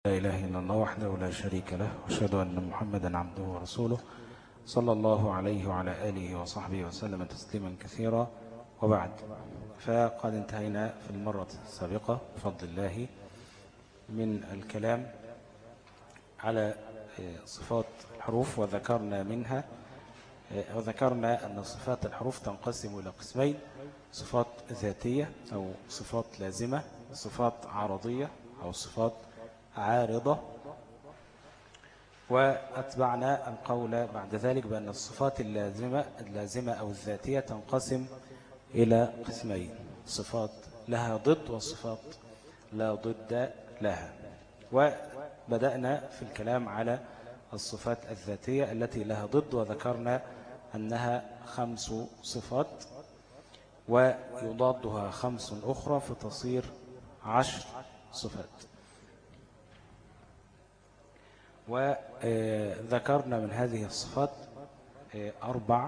لا إله إلا الله وحده لا شريك له وأشهد أن محمدا عبده ورسوله صلى الله عليه وعلى آله وصحبه وسلم تسليما كثيرا وبعد فقد انتهينا في المرة السابقة بفضل الله من الكلام على صفات الحروف وذكرنا منها وذكرنا أن صفات الحروف تنقسم إلى قسمين صفات ذاتية أو صفات لازمة صفات عرضية أو صفات عارضة وأتبعنا القول بعد ذلك بأن الصفات اللازمة, اللازمة أو الذاتية تنقسم إلى قسمين صفات لها ضد وصفات لا ضد لها وبدأنا في الكلام على الصفات الذاتية التي لها ضد وذكرنا أنها خمس صفات ويضادها خمس أخرى فتصير عشر صفات وذكرنا من هذه الصفات أربع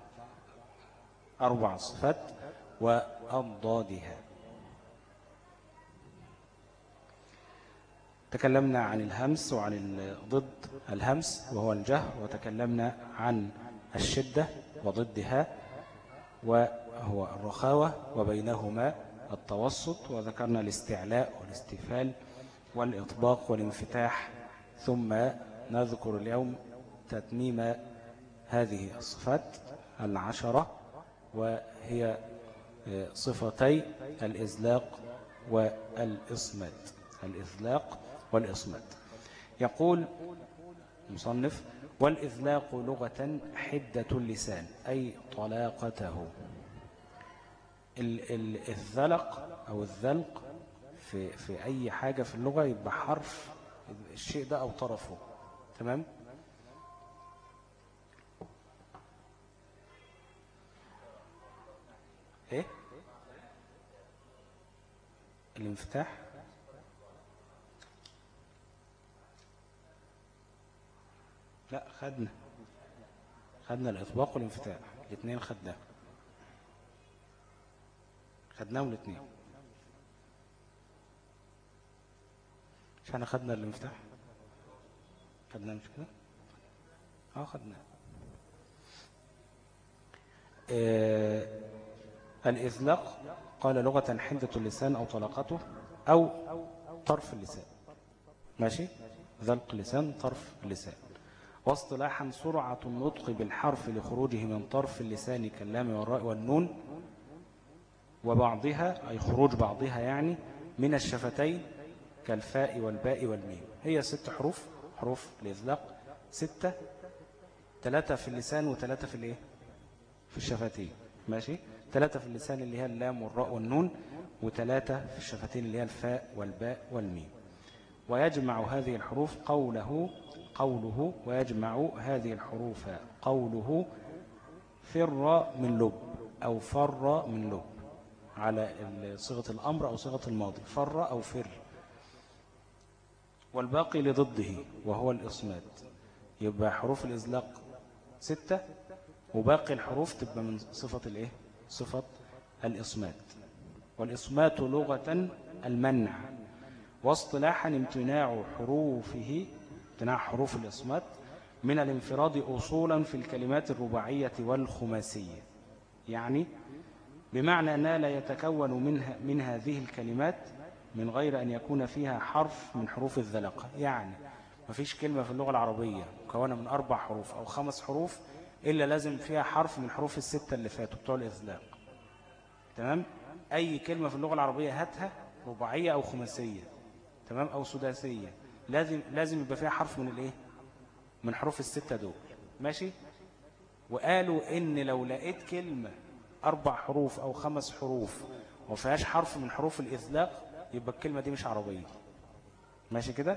أربع صفات وأضدادها تكلمنا عن الهمس وعن ضد الهمس وهو الجهر وتكلمنا عن الشدة وضدها وهو الرخاوة وبينهما التوسط وذكرنا الاستعلاء والاستفال والإطباق والانفتاح ثم نذكر اليوم تتميم هذه الصفات العشرة وهي صفتي الإزلاق والإصمات الإزلاق والإصمات يقول مصنف والإذلاق لغة حدة اللسان أي طلاقته الذلق أو الذلق في, في أي حاجة في اللغة يبقى حرف الشيء ده أو طرفه تمام ايه الانفتاح لا خدنا خدنا الإطباق والانفتاح الاثنين خدناه خدناهم الاثنين مش احنا خدنا الانفتاح خدناه مش كده اه خدناه آه الإذلاق قال لغة حدة اللسان أو طلقته أو طرف اللسان ماشي ذلق اللسان طرف اللسان واصطلاحا سرعة النطق بالحرف لخروجه من طرف اللسان كاللام والراء والنون وبعضها أي خروج بعضها يعني من الشفتين كالفاء والباء والميم هي ست حروف حروف الإذلاق ستة ثلاثة في اللسان وثلاثة في الايه في الشفتين ماشي ثلاثة في اللسان اللي هي اللام والراء والنون وثلاثة في الشفتين اللي هي الفاء والباء والميم ويجمع هذه الحروف قوله قوله ويجمع هذه الحروف قوله فر من لب أو فر من لب على صيغة الأمر أو صيغة الماضي فر أو فر والباقي لضده وهو الإصماد يبقى حروف الإزلاق ستة وباقي الحروف تبقى من صفة الإيه؟ صفة الإصماد والإصمات لغة المنع واصطلاحا امتناع حروفه امتناع حروف الإصمات من الانفراد أصولا في الكلمات الرباعية والخماسية يعني بمعنى أنها لا يتكون منها من هذه الكلمات من غير أن يكون فيها حرف من حروف الذلقة يعني ما فيش كلمة في اللغة العربية مكونة من أربع حروف أو خمس حروف إلا لازم فيها حرف من حروف الستة اللي فاتوا بتوع الإذلاق تمام أي كلمة في اللغة العربية هاتها رباعية أو خماسية تمام أو سداسية لازم لازم يبقى فيها حرف من الإيه من حروف الستة دول ماشي وقالوا إن لو لقيت كلمة أربع حروف أو خمس حروف وفيهاش حرف من حروف الإذلاق يبقى الكلمة دي مش عربية ماشي كده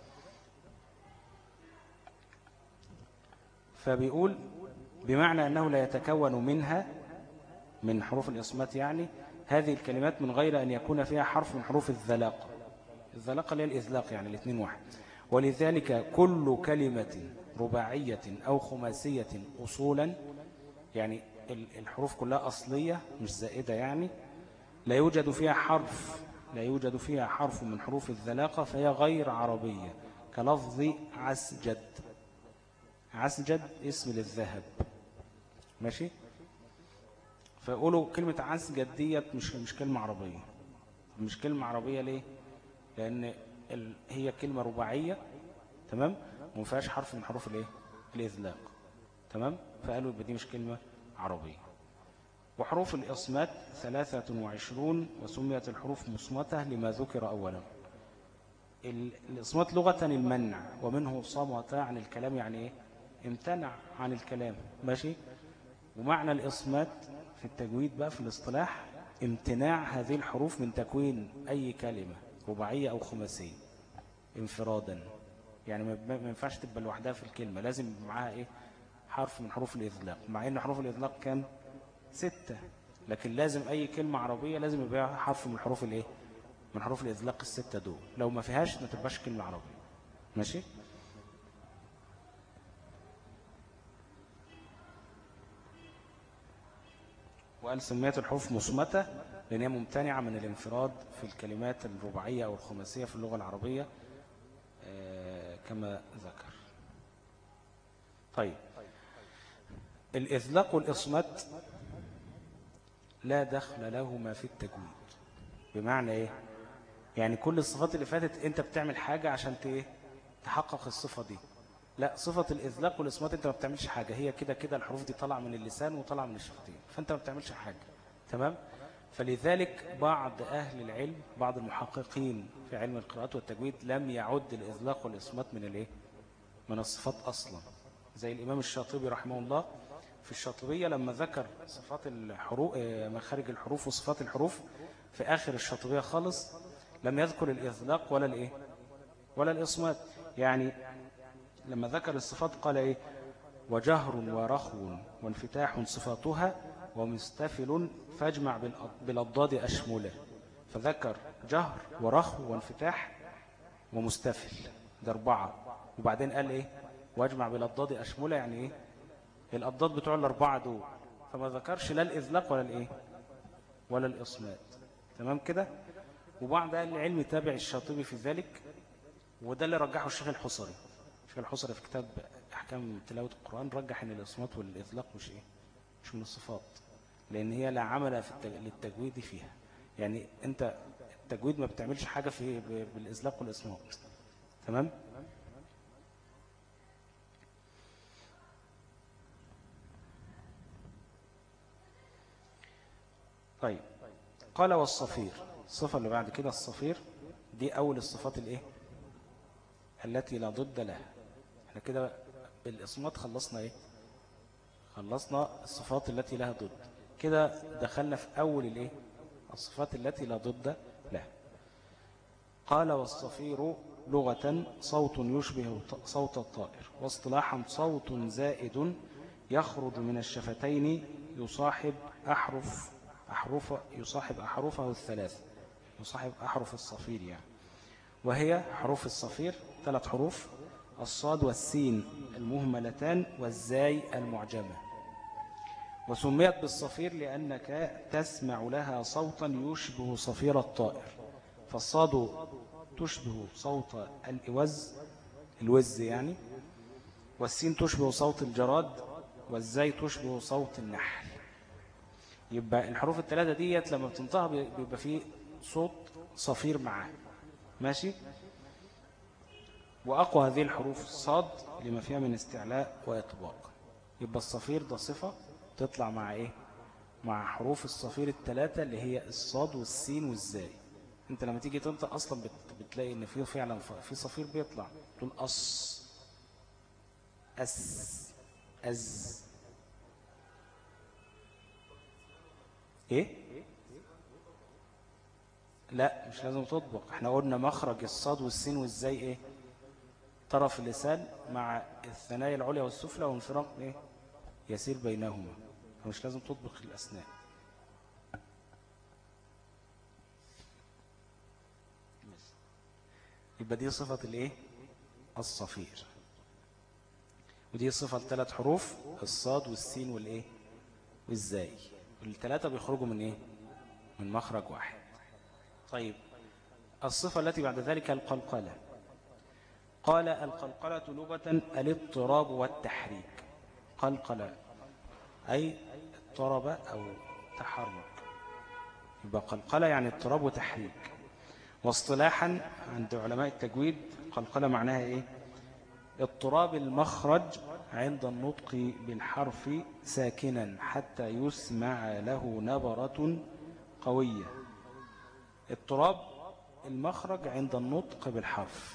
فبيقول بمعنى أنه لا يتكون منها من حروف الإصمات يعني هذه الكلمات من غير أن يكون فيها حرف من حروف الذلاق الذلاق اللي هي الإذلاق يعني الاثنين واحد ولذلك كل كلمة رباعية أو خماسية أصولا يعني الحروف كلها أصلية مش زائدة يعني لا يوجد فيها حرف لا يوجد فيها حرف من حروف الذلاقة فهي غير عربية كلفظ عسجد عسجد اسم للذهب ماشي فيقولوا كلمة عسجد ديت مش مش كلمة عربية مش كلمة عربية ليه لأن هي كلمة رباعية تمام وما فيهاش حرف من حروف الايه الإذلاق تمام فقالوا يبقى دي مش كلمة عربية وحروف الإصمات ثلاثة وعشرون وسميت الحروف مصمتة لما ذكر أولا الإصمات لغة المنع ومنه صمت عن الكلام يعني إيه امتنع عن الكلام ماشي ومعنى الإصمات في التجويد بقى في الاصطلاح امتناع هذه الحروف من تكوين أي كلمة رباعية أو خماسية انفرادا يعني ما ينفعش تبقى لوحدها في الكلمة لازم معاها إيه حرف من حروف الإذلاق مع إن حروف الإذلاق كان ستة لكن لازم أي كلمة عربية لازم يبقى حرف من حروف الإيه من حروف الإذلاق الستة دول لو ما فيهاش ما تبقاش كلمة عربية ماشي وقال سميت الحروف مصمتة لأنها ممتنعة من الانفراد في الكلمات الرباعية أو الخماسية في اللغة العربية آه، كما ذكر طيب الإذلاق والإصمت لا دخل لهما في التجويد بمعنى إيه؟ يعني كل الصفات اللي فاتت أنت بتعمل حاجة عشان تحقق الصفة دي لا صفة الإذلاق والإصمات أنت ما بتعملش حاجة هي كده كده الحروف دي طالعة من اللسان وطالعة من الشفتين فأنت ما بتعملش حاجة تمام فلذلك بعض أهل العلم بعض المحققين في علم القراءات والتجويد لم يعد الإذلاق والإصمات من الإيه؟ من الصفات أصلا زي الإمام الشاطبي رحمه الله في الشاطبية لما ذكر صفات الحروف آه، مخارج الحروف وصفات الحروف في آخر الشاطبية خالص لم يذكر الإذلاق ولا الإيه ولا الإصمات يعني لما ذكر الصفات قال إيه وجهر ورخو وانفتاح صفاتها ومستفل فاجمع بالأضداد أشمله فذكر جهر ورخو وانفتاح ومستفل ده أربعة وبعدين قال إيه واجمع بالأضداد أشمله يعني إيه الأضداد بتوع الأربعة دول فما ذكرش لا الإذلاق ولا الإيه ولا الإصمات تمام كده وبعض أهل العلم تابع الشاطبي في ذلك وده اللي رجحه الشيخ الحصري الشيخ الحصري في كتاب أحكام تلاوة القرآن رجح أن الإصمات والإذلاق مش إيه مش من الصفات لأن هي لا عمل في للتجويد فيها يعني أنت التجويد ما بتعملش حاجة في بالإذلاق والإصمات تمام طيب قال والصفير الصفة اللي بعد كده الصفير دي أول الصفات الإيه التي لا ضد لها احنا كده بالإصمات خلصنا إيه خلصنا الصفات التي لها ضد كده دخلنا في أول الإيه الصفات التي لا ضد لها قال والصفير لغة صوت يشبه صوت الطائر واصطلاحا صوت زائد يخرج من الشفتين يصاحب أحرف أحرف يصاحب أحرفه الثلاث يصاحب أحرف الصفير يعني وهي حروف الصفير ثلاث حروف الصاد والسين المهملتان والزاي المعجمة وسميت بالصفير لأنك تسمع لها صوتا يشبه صفير الطائر فالصاد تشبه صوت الإوز الوز يعني والسين تشبه صوت الجراد والزاي تشبه صوت النحل يبقى الحروف الثلاثة ديت لما بتنطقها بيبقى فيه صوت صفير معاه ماشي وأقوى هذه الحروف الصاد لما فيها من استعلاء وإطباق يبقى الصفير ده صفة تطلع مع إيه مع حروف الصفير الثلاثة اللي هي الصاد والسين والزاي انت لما تيجي تنطق اصلا بتلاقي ان فيه فعلا في صفير بيطلع تقول أص أس أز ايه لا مش لازم تطبق احنا قلنا مخرج الصاد والسين والزاي ايه طرف اللسان مع الثنايا العليا والسفلى وانفراق ايه يسير بينهما فمش لازم تطبق الاسنان يبقى دي صفة الايه الصفير ودي صفة الثلاث حروف الصاد والسين والايه والزاي الثلاثة بيخرجوا من ايه من مخرج واحد طيب الصفة التي بعد ذلك القلقلة قال القلقلة لغة الاضطراب والتحريك قلقلة أي اضطرب أو تحرك يبقى قلقلة يعني اضطراب وتحريك واصطلاحا عند علماء التجويد قلقلة معناها إيه اضطراب المخرج عند النطق بالحرف ساكنا حتى يسمع له نبرة قوية اضطراب المخرج عند النطق بالحرف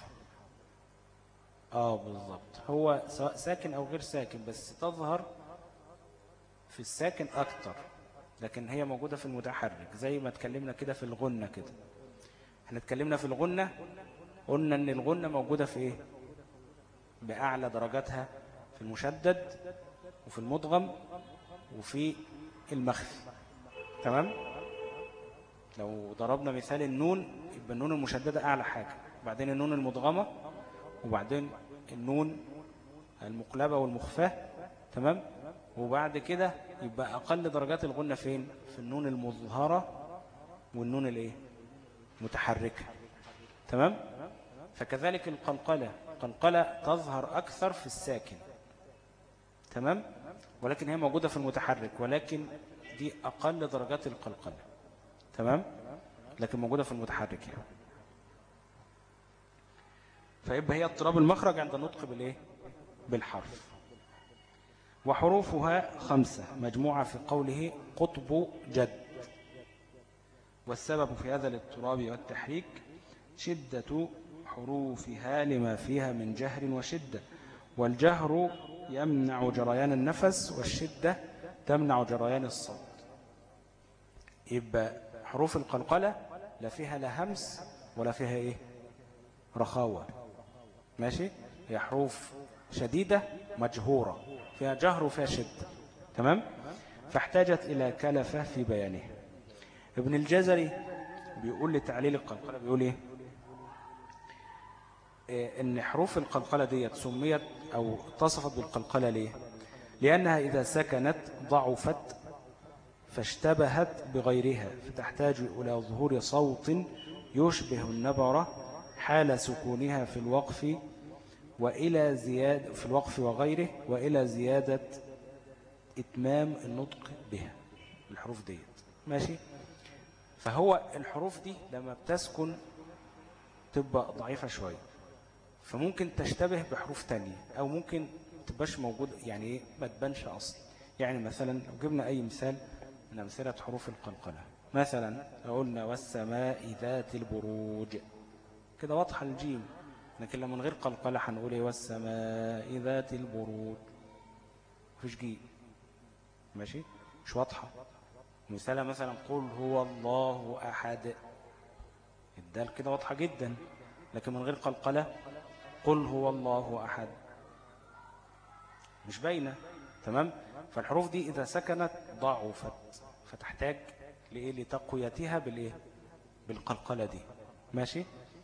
اه بالضبط هو سواء ساكن او غير ساكن بس تظهر في الساكن اكتر لكن هي موجودة في المتحرك زي ما اتكلمنا كده في الغنة كده احنا اتكلمنا في الغنة قلنا ان الغنة موجودة في ايه بأعلى درجاتها في المشدد وفي المدغم وفي المخفي تمام لو ضربنا مثال النون يبقى النون المشددة أعلى حاجة بعدين النون المدغمة وبعدين النون المقلبة والمخفاة تمام وبعد كده يبقى أقل درجات الغنة فين في النون المظهرة والنون الايه متحركة تمام فكذلك القلقلة قلقلة تظهر أكثر في الساكن تمام ولكن هي موجودة في المتحرك ولكن دي أقل درجات القلقلة تمام لكن موجودة في المتحرك يعني. فيبقى هي اضطراب المخرج عند النطق بالإيه بالحرف وحروفها خمسة مجموعة في قوله قطب جد والسبب في هذا الاضطراب والتحريك شدة حروفها لما فيها من جهر وشدة والجهر يمنع جريان النفس والشدة تمنع جريان الصوت يبقى حروف القلقلة لا فيها لا همس ولا فيها ايه رخاوة ماشي هي حروف شديدة مجهورة فيها جهر وفيها شدة تمام فاحتاجت إلى كلفة في بيانها ابن الجزري بيقول لتعليل القلقلة بيقول ايه إيه، ان حروف القلقلة ديت سميت او اتصفت بالقلقلة ليه لأنها إذا سكنت ضعفت فاشتبهت بغيرها فتحتاج إلى ظهور صوت يشبه النبرة حال سكونها في الوقف وإلى زيادة في الوقف وغيره وإلى زيادة إتمام النطق بها الحروف ديت ماشي فهو الحروف دي لما بتسكن تبقى ضعيفة شوية فممكن تشتبه بحروف تانية أو ممكن تبقاش موجود يعني ايه ما تبانش أصلا يعني مثلا لو جبنا أي مثال من أمثلة حروف القلقلة مثلا قلنا والسماء ذات البروج كده واضحة الجيم لكن لما من غير قلقلة هنقول ايه والسماء ذات البروج مفيش جيم ماشي مش واضحة مثال مثلا قل هو الله أحد الدال كده واضحة جدا لكن من غير قلقلة قل هو الله أحد مش باينة تمام فالحروف دي إذا سكنت ضعفت فتحتاج لإيه لتقويتها بالإيه بالقلقلة دي ماشي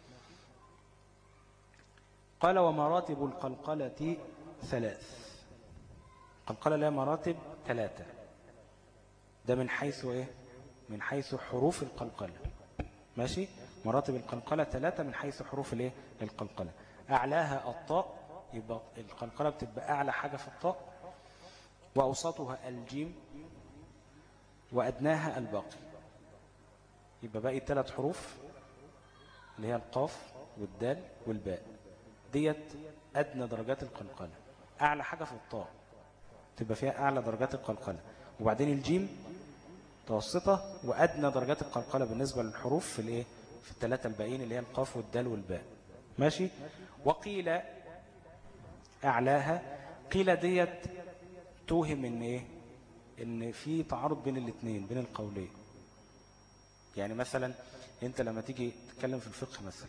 قال ومراتب القلقلة ثلاث القلقلة لها مراتب ثلاثة ده من حيث إيه من حيث حروف القلقلة ماشي مراتب القلقلة ثلاثة من حيث حروف الإيه القلقلة أعلاها الطاء يبقى القلقلة بتبقى أعلى حاجة في الطاء وأوسطها الجيم وأدناها الباقي يبقى باقي ثلاث حروف اللي هي القاف والدال والباء ديت أدنى درجات القلقلة أعلى حاجة في الطاء تبقى فيها أعلى درجات القلقلة وبعدين الجيم متوسطة وأدنى درجات القلقلة بالنسبة للحروف في الإيه في الثلاثة الباقيين اللي هي القاف والدال والباء ماشي وقيل أعلاها قيل ديت توهم ان ايه ان في تعارض بين الاثنين بين القولين يعني مثلا انت لما تيجي تتكلم في الفقه مثلا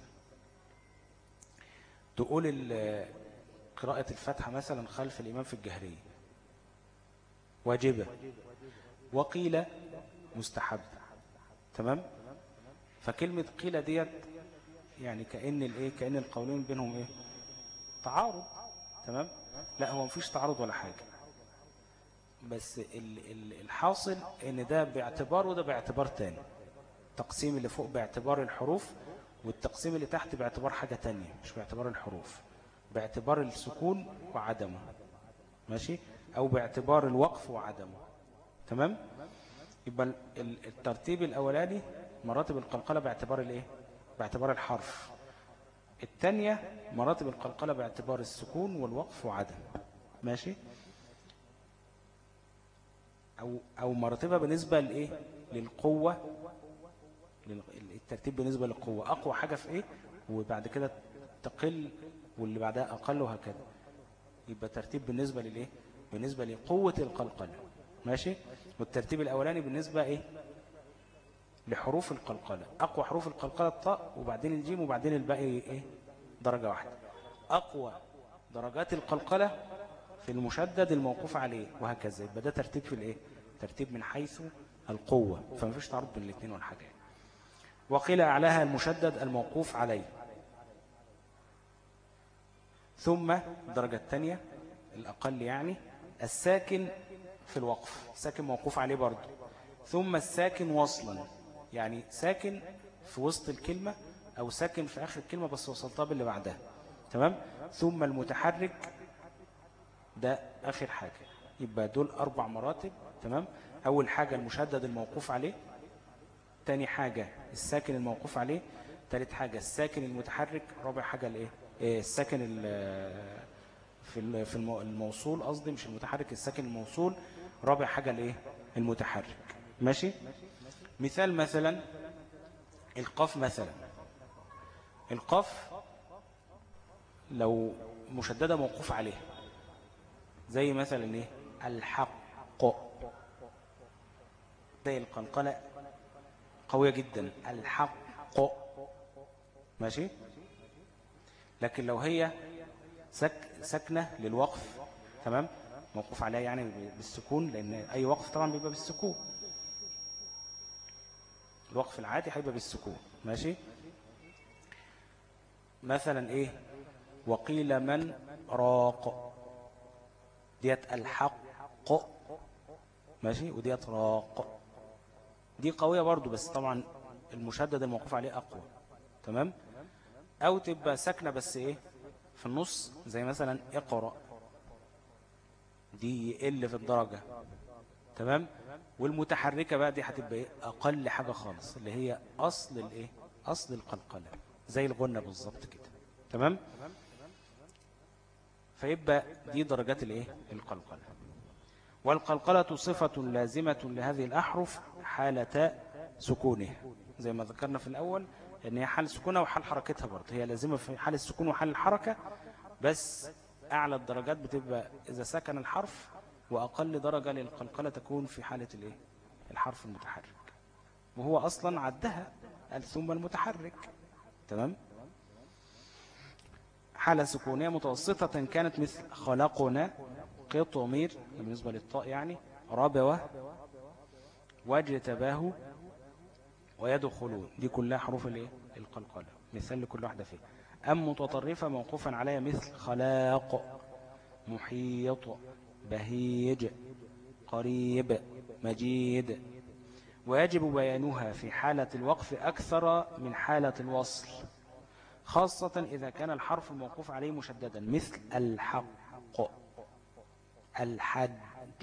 تقول قراءة الفتحة مثلا خلف الإمام في الجهرية واجبة وقيل مستحب تمام فكلمة قيل ديت يعني كأن الايه كأن القولين بينهم ايه تعارض تمام لا هو مفيش تعارض ولا حاجة بس الحاصل ان ده باعتبار وده باعتبار تاني تقسيم اللي فوق باعتبار الحروف والتقسيم اللي تحت باعتبار حاجة تانية مش باعتبار الحروف باعتبار السكون وعدمه ماشي أو باعتبار الوقف وعدمه تمام يبقى الترتيب الأولاني مراتب القلقلة باعتبار الايه باعتبار الحرف الثانية مراتب القلقلة باعتبار السكون والوقف وعدم ماشي أو, أو مراتبها بالنسبة لإيه للقوة الترتيب بالنسبة للقوة أقوى حاجة في إيه وبعد كده تقل واللي بعدها أقل وهكذا يبقى ترتيب بالنسبة للإيه بالنسبة لقوة القلقلة ماشي والترتيب الأولاني بالنسبة إيه لحروف القلقلة أقوى حروف القلقلة الطاء وبعدين الجيم وبعدين الباقي إيه درجة واحدة أقوى درجات القلقلة في المشدد الموقوف عليه وهكذا يبقى ده ترتيب في الإيه ترتيب من حيث القوة فما فيش تعرض بين الاثنين ولا حاجة وقيل أعلاها المشدد الموقوف عليه ثم الدرجة الثانية الأقل يعني الساكن في الوقف ساكن موقوف عليه برضه ثم الساكن وصلا يعني ساكن في وسط الكلمة أو ساكن في آخر الكلمة بس وصلتها باللي بعدها تمام ثم المتحرك ده آخر حاجة يبقى دول أربع مراتب تمام أول حاجة المشدد الموقوف عليه تاني حاجة الساكن الموقوف عليه تالت حاجة الساكن المتحرك رابع حاجة الايه إيه، الساكن في في الموصول قصدي مش المتحرك الساكن الموصول رابع حاجة الايه المتحرك ماشي مثال مثلا القاف مثلا القاف لو مشددة موقوف عليها زي مثلا ايه الحق ده القنقلة قوية جدا الحق ماشي لكن لو هي سك سكنة للوقف تمام موقوف عليها يعني بالسكون لأن أي وقف طبعا بيبقى بالسكون الوقف العادي هيبقى بالسكون ماشي مثلا ايه وقيل من راق ديت الحق ماشي وديت راق دي قوية برضو بس طبعا المشدد الموقوف عليه أقوى تمام أو تبقى ساكنة بس إيه في النص زي مثلا اقرأ دي يقل في الدرجة تمام والمتحركة بقى دي هتبقى إيه أقل حاجة خالص اللي هي أصل الإيه أصل القلقلة زي الغنة بالظبط كده تمام فيبقى دي درجات الإيه القلقلة والقلقلة صفة لازمة لهذه الأحرف حالة سكونها زي ما ذكرنا في الأول أن هي حال سكونها وحال حركتها برضه هي لازمة في حال السكون وحال الحركة بس أعلى الدرجات بتبقى إذا سكن الحرف وأقل درجة للقلقلة تكون في حالة الإيه؟ الحرف المتحرك وهو أصلا عدها ثم المتحرك تمام حالة سكونية متوسطة كانت مثل خلقنا قطمير بالنسبة للطاء يعني ربوة واجتباه ويدخلون دي كلها حروف الايه القلقلة مثال لكل واحدة فيها أم متطرفة موقوفا عليها مثل خلاق محيط بهيج قريب مجيد ويجب بيانها في حالة الوقف أكثر من حالة الوصل خاصة إذا كان الحرف الموقوف عليه مشددا مثل الحق الحج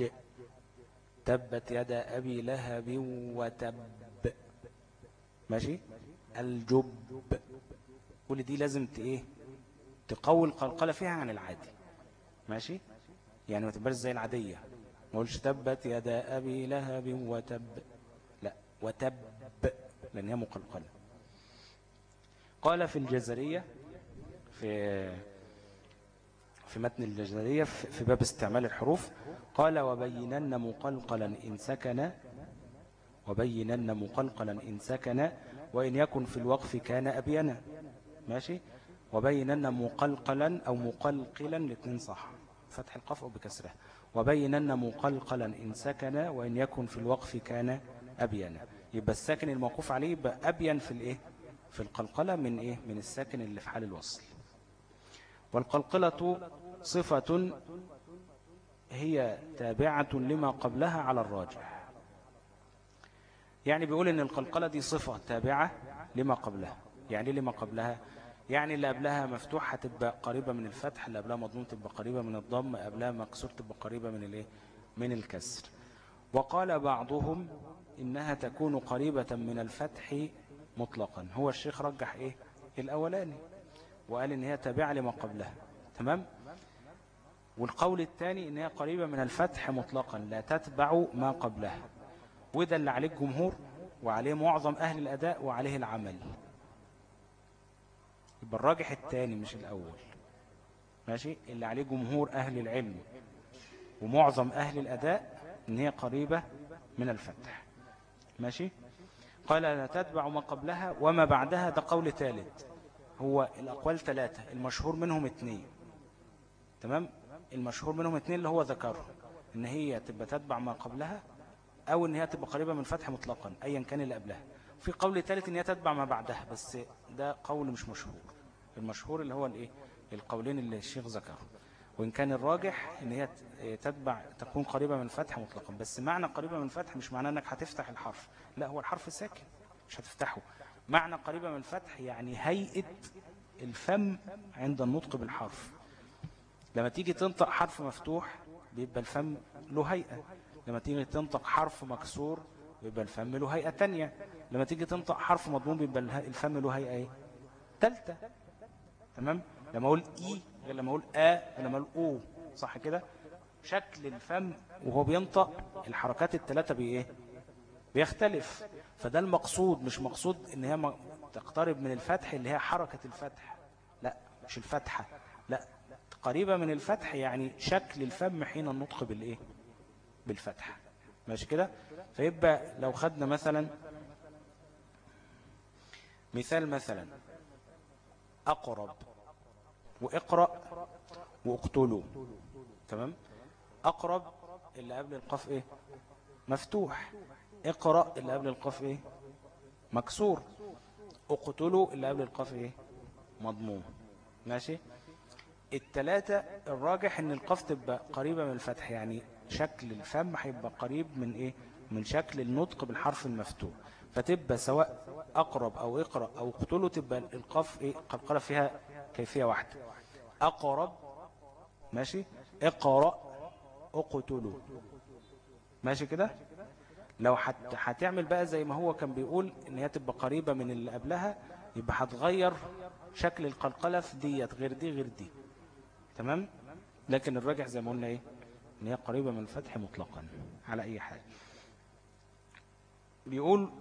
تبت يد أبي لهب وتب ماشي الجب كل دي لازم ايه تقوي القلقلة فيها عن العادي ماشي يعني ما تبقاش زي العادية ما قولش تبت يد أبي لهب وتب لا وتب لأن هي مقلقلة قال في الجزرية في في متن الجزرية في باب استعمال الحروف قال وبينن مقلقلا إن سكن وبينن مقلقلا إن سكن وإن يكن في الوقف كان أبينا ماشي وبينن مقلقلا أو مقلقلا الاثنين صح فتح القف أو بكسره وبينن مقلقلا إن سكن وإن يكن في الوقف كان أبينا يبقى الساكن الموقوف عليه يبقى أبين في الإيه في القلقلة من إيه من الساكن اللي في حال الوصل والقلقلة صفة هي تابعة لما قبلها على الراجح يعني بيقول ان القلقلة دي صفة تابعة لما قبلها يعني اللي ما قبلها يعني اللي قبلها مفتوح هتبقى قريبة من الفتح اللي قبلها مضمون تبقى قريبة من الضم قبلها مكسور تبقى قريبة من الايه من الكسر وقال بعضهم إنها تكون قريبة من الفتح مطلقا هو الشيخ رجح إيه الأولاني وقال إن هي تابعة لما قبلها تمام والقول الثاني إن هي قريبة من الفتح مطلقا لا تتبع ما قبلها وده اللي عليه الجمهور وعليه معظم أهل الأداء وعليه العمل يبقى الراجح الثاني مش الأول ماشي اللي عليه جمهور أهل العلم ومعظم أهل الأداء إن هي قريبة من الفتح ماشي قال لا تتبع ما قبلها وما بعدها ده قول ثالث هو الأقوال ثلاثة المشهور منهم اثنين تمام المشهور منهم اثنين اللي هو ذكره ان هي تبقى تتبع ما قبلها او ان هي تبقى قريبة من الفتح مطلقا ايا كان اللي قبلها في قول ثالث ان هي تتبع ما بعدها بس ده قول مش مشهور المشهور اللي هو الايه القولين اللي الشيخ ذكره وإن كان الراجح إن هي تتبع تكون قريبة من الفتح مطلقا بس معنى قريبة من الفتح مش معنى أنك هتفتح الحرف لا هو الحرف ساكن مش هتفتحه معنى قريبة من الفتح يعني هيئة الفم عند النطق بالحرف لما تيجي تنطق حرف مفتوح بيبقى الفم له هيئة لما تيجي تنطق حرف مكسور بيبقى الفم له هيئة تانية لما تيجي تنطق حرف مضمون بيبقى الفم له هيئة ايه تالتة تمام لما اقول اي غير لما اقول ا غير لما اقول او صح كده شكل الفم وهو بينطق الحركات الثلاثه بايه بيختلف فده المقصود مش مقصود ان هي تقترب من الفتح اللي هي حركة الفتح لا مش الفتحة لا قريبة من الفتح يعني شكل الفم حين النطق بالايه بالفتح ماشي كده فيبقى لو خدنا مثلا مثال مثلا أقرب واقرأ واقتلوا تمام أقرب اللي قبل القاف إيه مفتوح اقرأ اللي قبل القاف إيه مكسور اقتلوا اللي قبل القاف إيه مضموم ماشي التلاتة الراجح ان القاف تبقى قريبة من الفتح يعني شكل الفم هيبقى قريب من ايه من شكل النطق بالحرف المفتوح فتبقى سواء اقرب او اقرأ او اقتلوا تبقى القاف ايه قلقلة فيها كيفية واحدة أقرب ماشي اقرأ اقتلوا ماشي كده لو هتعمل بقى زي ما هو كان بيقول ان هي تبقى قريبة من اللي قبلها يبقى هتغير شكل القلقلة في ديت غير دي غير دي تمام لكن الراجح زي ما قلنا ايه ان هي قريبة من الفتح مطلقا على اي حال بيقول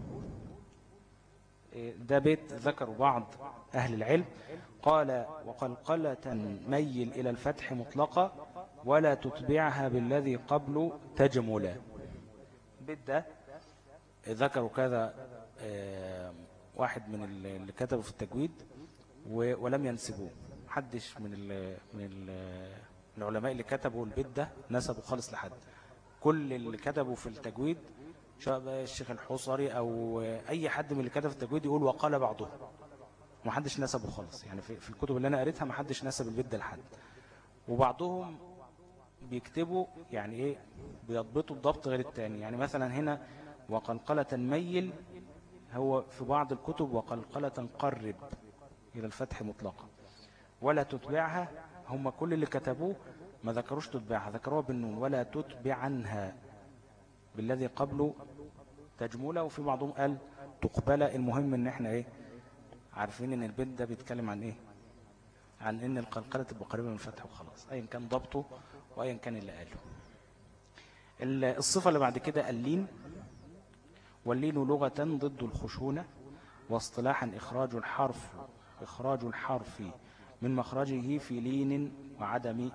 ده بيت ذكر بعض أهل العلم قال وقلقلة ميل إلى الفتح مطلقة ولا تتبعها بالذي قبل تجملا بيت ده ذكروا كذا آه، واحد من اللي كتبوا في التجويد ولم ينسبوه محدش من من العلماء اللي كتبوا البيت ده نسبوا خالص لحد كل اللي كتبوا في التجويد سواء بقى الشيخ الحصري أو أي حد من اللي كتب في التجويد يقول وقال بعضهم محدش نسبه خالص يعني في, في الكتب اللي أنا قريتها محدش نسب البيت ده لحد وبعضهم بيكتبوا يعني إيه بيضبطوا الضبط غير التاني يعني مثلا هنا وقلقلة ميل هو في بعض الكتب وقلقلة قرب إلى الفتح مطلقا ولا تتبعها هم كل اللي كتبوه ما ذكروش تتبعها ذكروها بالنون ولا تتبع عنها بالذي قبله تجمله وفي بعضهم قال تقبل المهم ان احنا ايه عارفين ان البيت ده بيتكلم عن ايه عن ان القلقلة تبقى قريبة من الفتح وخلاص ايا كان ضبطه وايا كان اللي قاله الصفة اللي بعد كده اللين واللين لغة ضد الخشونة واصطلاحا إخراج الحرف إخراج الحرف من مخرجه في لين وعدم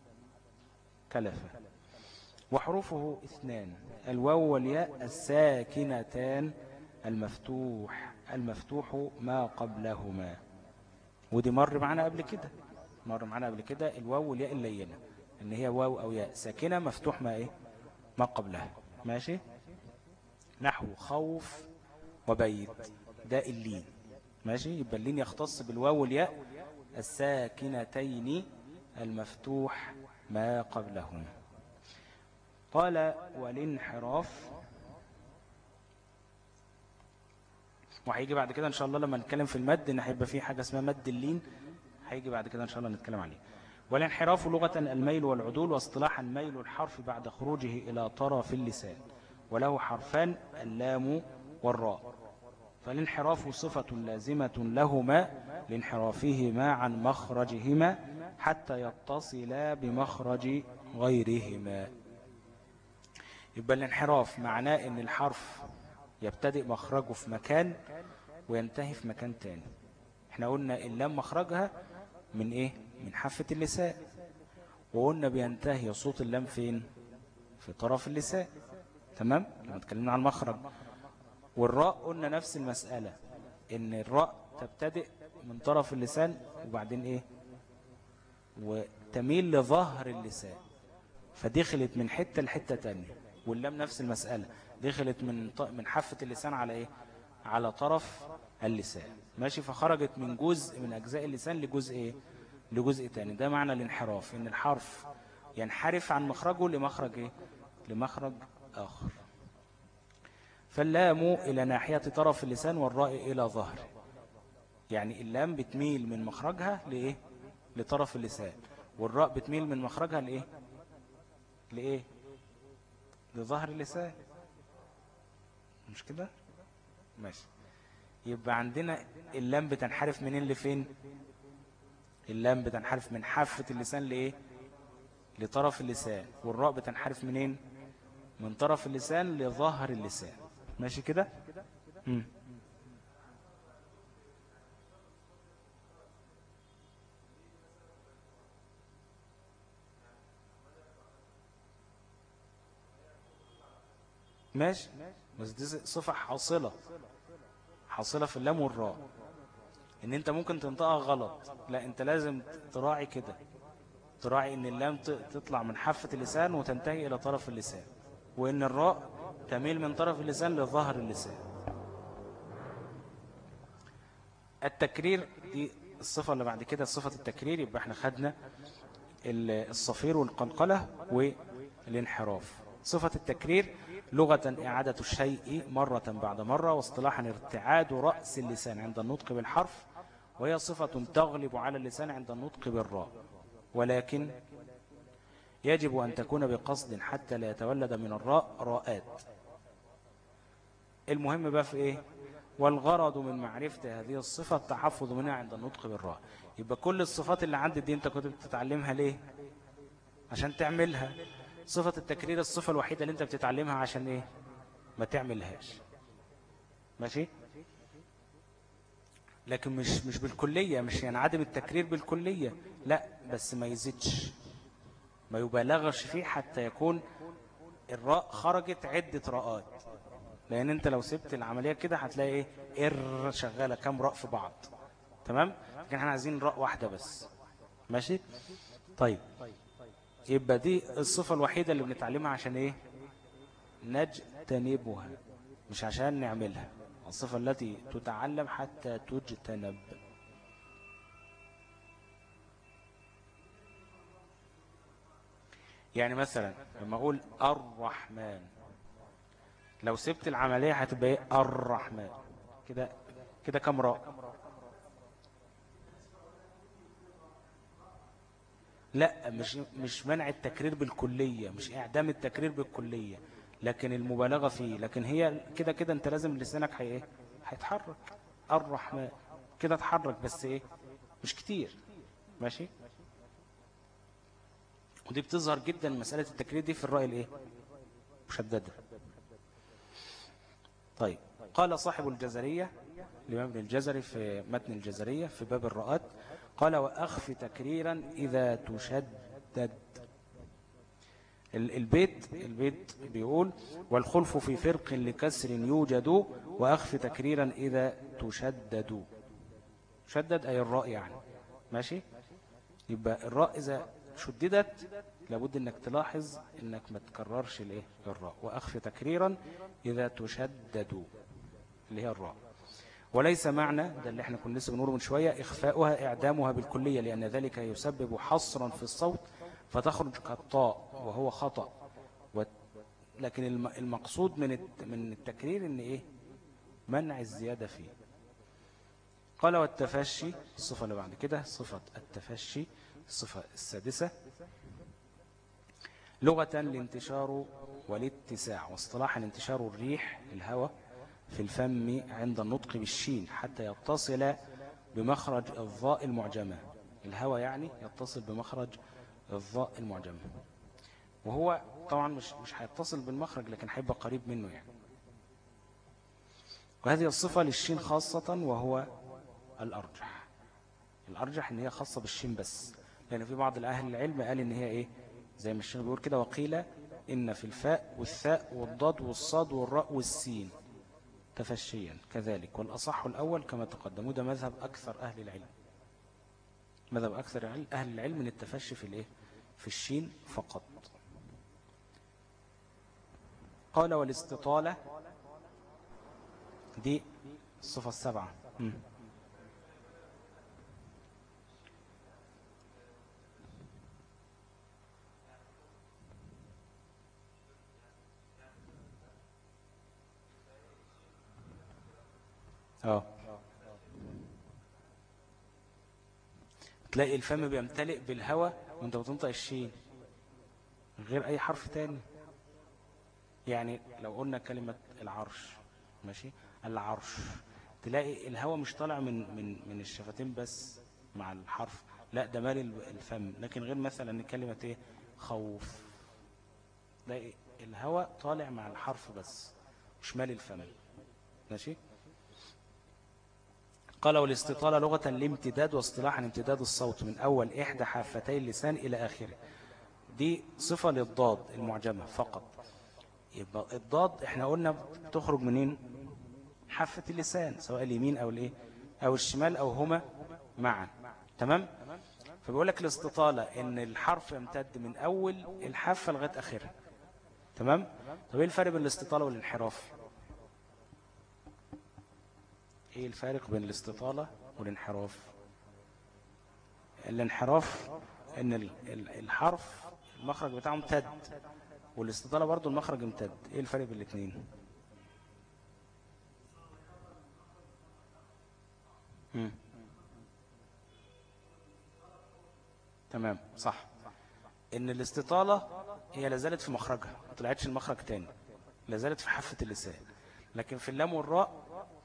كلفة وحروفه اثنان الواو والياء الساكنتان المفتوح المفتوح ما قبلهما ودي مر معنا قبل كده مر معنا قبل كده الواو والياء اللينة ان هي واو او ياء ساكنة مفتوح ما ايه ما قبلها ماشي نحو خوف وبيت ده اللين ماشي يبقى اللين يختص بالواو والياء الساكنتين المفتوح ما قبلهما قال والانحراف وهيجي بعد كده إن شاء الله لما نتكلم في المد إن هيبقى في حاجة اسمها مد اللين هيجي بعد كده إن شاء الله نتكلم عليه والانحراف لغة الميل والعدول واصطلاحا ميل الحرف بعد خروجه إلى طرف اللسان وله حرفان اللام والراء فالانحراف صفة لازمة لهما لانحرافهما عن مخرجهما حتى يتصلا بمخرج غيرهما يبقى الانحراف معناه ان الحرف يبتدئ مخرجه في مكان وينتهي في مكان تاني احنا قلنا اللام مخرجها من ايه من حافة اللسان وقلنا بينتهي صوت اللام فين في طرف اللسان تمام لما اتكلمنا عن المخرج والراء قلنا نفس المسألة ان الراء تبتدئ من طرف اللسان وبعدين ايه وتميل لظهر اللسان فدخلت من حتة لحتة تانية واللام نفس المسألة دخلت من من حافة اللسان على ايه على طرف اللسان ماشي فخرجت من جزء من أجزاء اللسان لجزء ايه لجزء تاني ده معنى الانحراف ان الحرف ينحرف عن مخرجه لمخرج ايه لمخرج آخر فاللام إلى ناحية طرف اللسان والراء إلى ظهر يعني اللام بتميل من مخرجها لإيه لطرف اللسان والراء بتميل من مخرجها لإيه لإيه لظهر اللسان مش كده ماشي يبقى عندنا اللام بتنحرف منين لفين اللام بتنحرف من حافة اللسان لإيه لطرف اللسان والراء بتنحرف منين من طرف اللسان لظهر اللسان ماشي كده ماشي بس دي صفة حاصلة حاصلة في اللام والراء ان انت ممكن تنطقها غلط لا انت لازم تراعي كده تراعي ان اللام تطلع من حافة اللسان وتنتهي الى طرف اللسان وان الراء تميل من طرف اللسان لظهر اللسان التكرير دي الصفة اللي بعد كده صفة التكرير يبقى احنا خدنا الصفير والقلقلة والانحراف صفة التكرير لغة إعادة الشيء مرة بعد مرة واصطلاحا ارتعاد رأس اللسان عند النطق بالحرف وهي صفة تغلب على اللسان عند النطق بالراء ولكن يجب أن تكون بقصد حتى لا يتولد من الراء راءات المهم بقى في إيه والغرض من معرفة هذه الصفة التحفظ منها عند النطق بالراء يبقى كل الصفات اللي عندي دي انت كنت بتتعلمها ليه عشان تعملها صفة التكرير الصفة الوحيدة اللي انت بتتعلمها عشان ايه ما تعملهاش ماشي لكن مش مش بالكلية مش يعني عدم التكرير بالكلية لا بس ما يزيدش ما يبالغش فيه حتى يكون الراء خرجت عدة راءات لان انت لو سبت العملية كده هتلاقي ايه ار شغالة كام راء في بعض تمام لكن احنا عايزين راء واحدة بس ماشي طيب يبقى دي الصفة الوحيدة اللي بنتعلمها عشان ايه نجتنبها مش عشان نعملها الصفة التي تتعلم حتى تجتنب يعني مثلا لما أقول الرحمن لو سبت العملية هتبقى ايه الرحمن كده كده كم راء لا مش مش منع التكرير بالكلية مش اعدام التكرير بالكلية لكن المبالغة فيه لكن هي كده كده انت لازم لسانك هي ايه هيتحرك الرحمن كده اتحرك بس ايه مش كتير ماشي ودي بتظهر جدا مسألة التكرير دي في الرأي الايه مشددة طيب قال صاحب الجزرية الإمام ابن الجزري في متن الجزرية في باب الرؤات قال وأخف تكريرا إذا تشدد البيت البيت بيقول والخلف في فرق لكسر يوجد وأخف تكريرا إذا تشدد شدد أي الراء يعني ماشي يبقى الراء إذا شددت لابد انك تلاحظ انك ما تكررش الايه الراء واخف تكريرا اذا تشدد اللي هي الراء وليس معنى ده اللي احنا كنا لسه بنقوله من شوية إخفاؤها إعدامها بالكلية لأن ذلك يسبب حصرا في الصوت فتخرج كالطاء وهو خطأ لكن المقصود من من التكرير ان ايه منع الزيادة فيه قال والتفشي الصفة اللي بعد كده صفة التفشي الصفة السادسة لغة الانتشار والاتساع واصطلاح الانتشار الريح الهواء في الفم عند النطق بالشين حتى يتصل بمخرج الضاء المعجمة الهواء يعني يتصل بمخرج الضاء المعجمة وهو طبعا مش مش هيتصل بالمخرج لكن هيبقى قريب منه يعني وهذه الصفة للشين خاصة وهو الأرجح الأرجح إن هي خاصة بالشين بس لأن في بعض الأهل العلم قال إن هي إيه زي ما الشين بيقول كده وقيل إن في الفاء والثاء والضاد والصاد والراء والسين تفشيا كذلك والأصح الأول كما تقدموا ده مذهب أكثر أهل العلم مذهب أكثر أهل العلم من التفشي في الإيه في الشين فقط قال والاستطالة دي الصفة السبعة اه تلاقي الفم بيمتلئ بالهواء وانت بتنطق الشين غير اي حرف تاني يعني لو قلنا كلمة العرش ماشي العرش تلاقي الهواء مش طالع من من من الشفتين بس مع الحرف لا ده مال الفم لكن غير مثلا كلمة ايه خوف تلاقي الهواء طالع مع الحرف بس مش مال الفم ماشي قال والاستطالة لغة الامتداد واصطلاحا امتداد الصوت من أول إحدى حافتي اللسان إلى آخره دي صفة للضاد المعجمة فقط يبقى الضاد احنا قلنا تخرج منين حافة اللسان سواء اليمين أو الايه أو الشمال أو هما معا تمام فبيقول لك الاستطالة ان الحرف يمتد من أول الحافة لغاية آخرها تمام طب ايه الفرق بين الاستطالة والانحراف ايه الفارق بين الاستطالة والانحراف الانحراف ان الحرف المخرج بتاعه امتد والاستطالة برضو المخرج امتد ايه الفرق بين الاثنين تمام صح ان الاستطالة هي لازالت في مخرجها ما طلعتش المخرج تاني لازالت في حافة اللسان لكن في اللام والراء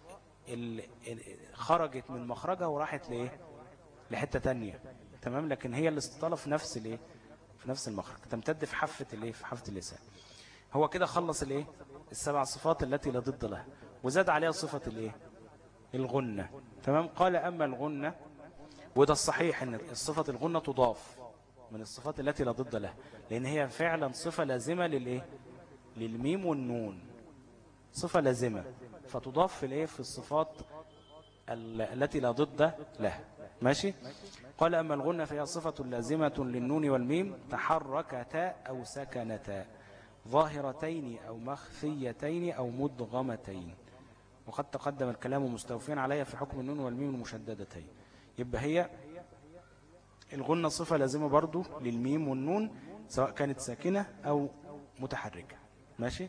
خرجت من مخرجها وراحت لايه لحتة تانية تمام لكن هي الاستطالة في نفس الايه في نفس المخرج تمتد في حافة الايه في حافة اللسان هو كده خلص الايه السبع صفات التي لا ضد لها وزاد عليها صفة الايه الغنة تمام قال أما الغنة وده الصحيح ان الصفة الغنة تضاف من الصفات التي لا ضد لها لأن هي فعلا صفة لازمة للإيه للميم والنون صفة لازمة فتضاف في الايه في الصفات التي لا ضد لها ماشي قال أما الغنة فهي صفة لازمة للنون والميم تحركتا أو سكنتا ظاهرتين أو مخفيتين أو مدغمتين وقد تقدم الكلام مستوفين عليها في حكم النون والميم المشددتين يبقى هي الغنة صفة لازمة برضو للميم والنون سواء كانت ساكنة أو متحركة ماشي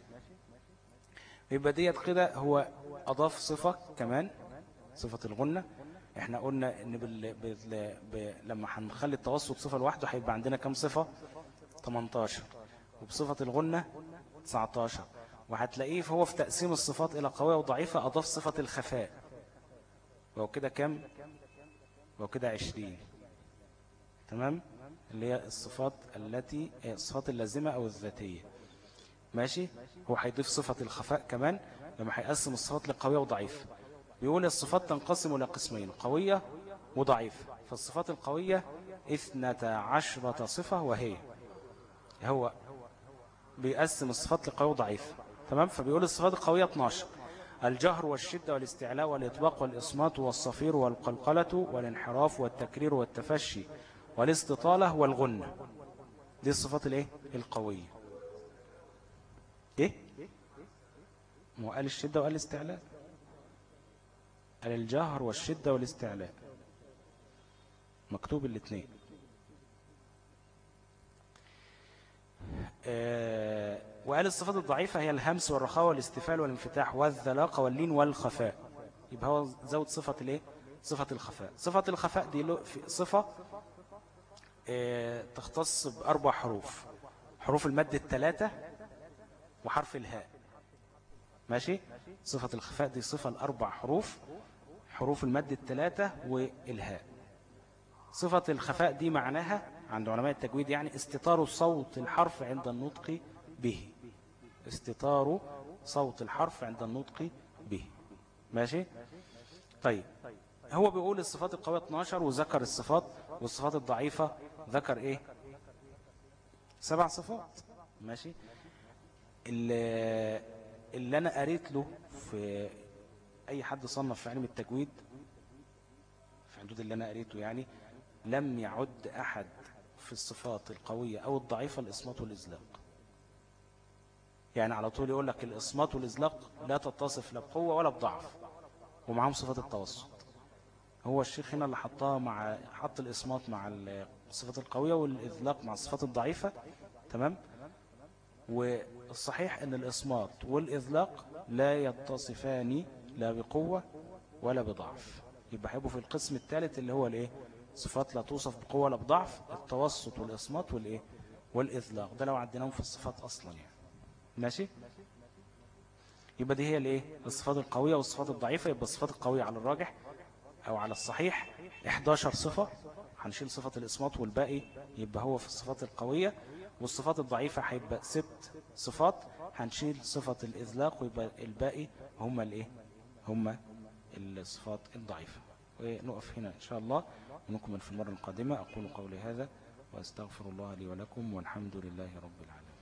يبقى ديت كده هو أضاف صفة كمان صفة الغنة احنا قلنا ان بال... بال... ب... لما هنخلي التوسط صفة لوحده هيبقى عندنا كم صفة 18 وبصفة الغنة 19 وهتلاقيه هو في تقسيم الصفات إلى قوية وضعيفة أضاف صفة الخفاء وهو كده كم وهو كده 20 تمام اللي هي الصفات التي الصفات اللازمة أو الذاتية ماشي هو هيضيف صفة الخفاء كمان لما هيقسم الصفات لقوية وضعيفة بيقول الصفات تنقسم إلى قسمين قوية وضعيفة فالصفات القوية اثنتا عشرة صفة وهي هو بيقسم الصفات لقوية وضعيفة تمام فبيقول الصفات القوية 12 الجهر والشدة والاستعلاء والإطباق والإصمات والصفير والقلقلة والانحراف والتكرير والتفشي والاستطالة والغنة دي الصفات الايه القوية ايه مو قال الشدة وقال الاستعلاء قال الجهر والشدة والاستعلاء مكتوب الاثنين آه وقال الصفات الضعيفة هي الهمس والرخاوة والاستفال والانفتاح والذلاقة واللين والخفاء يبقى هو زود صفة الايه صفة الخفاء صفة الخفاء دي صفة اه تختص بأربع حروف حروف المد الثلاثة وحرف الهاء ماشي صفة الخفاء دي صفة الأربع حروف حروف المد الثلاثة والهاء صفة الخفاء دي معناها عند علماء التجويد يعني استطار صوت الحرف عند النطق به استطار صوت الحرف عند النطق به ماشي طيب هو بيقول الصفات القوية 12 وذكر الصفات والصفات الضعيفة ذكر ايه سبع صفات ماشي اللي, اللي انا قريت له في اي حد صنف في علم التجويد في حدود اللي انا قريته يعني لم يعد احد في الصفات القوية او الضعيفة الإصمات والإزلاق يعني على طول يقول لك الإصمات والإزلاق لا تتصف لا بقوة ولا بضعف ومعهم صفات التوسط هو الشيخ هنا اللي حطها مع حط الإصمات مع الصفات القوية والإزلاق مع الصفات الضعيفة تمام والصحيح ان الإصمات والإذلاق لا يتصفان لا بقوة ولا بضعف يبقى هيبقوا في القسم الثالث اللي هو الايه صفات لا توصف بقوة ولا بضعف التوسط والإصمات والايه والإذلاق ده لو عديناهم في الصفات أصلا يعني ماشي يبقى دي هي الايه الصفات القوية والصفات الضعيفة يبقى الصفات القوية على الراجح أو على الصحيح 11 صفة هنشيل صفة الإصمات والباقي يبقى هو في الصفات القوية والصفات الضعيفة هيبقى ست صفات هنشيل صفة الإذلاق ويبقى الباقي هم الايه هم الصفات الضعيفة ونقف هنا إن شاء الله ونكمل في المرة القادمة أقول قولي هذا وأستغفر الله لي ولكم والحمد لله رب العالمين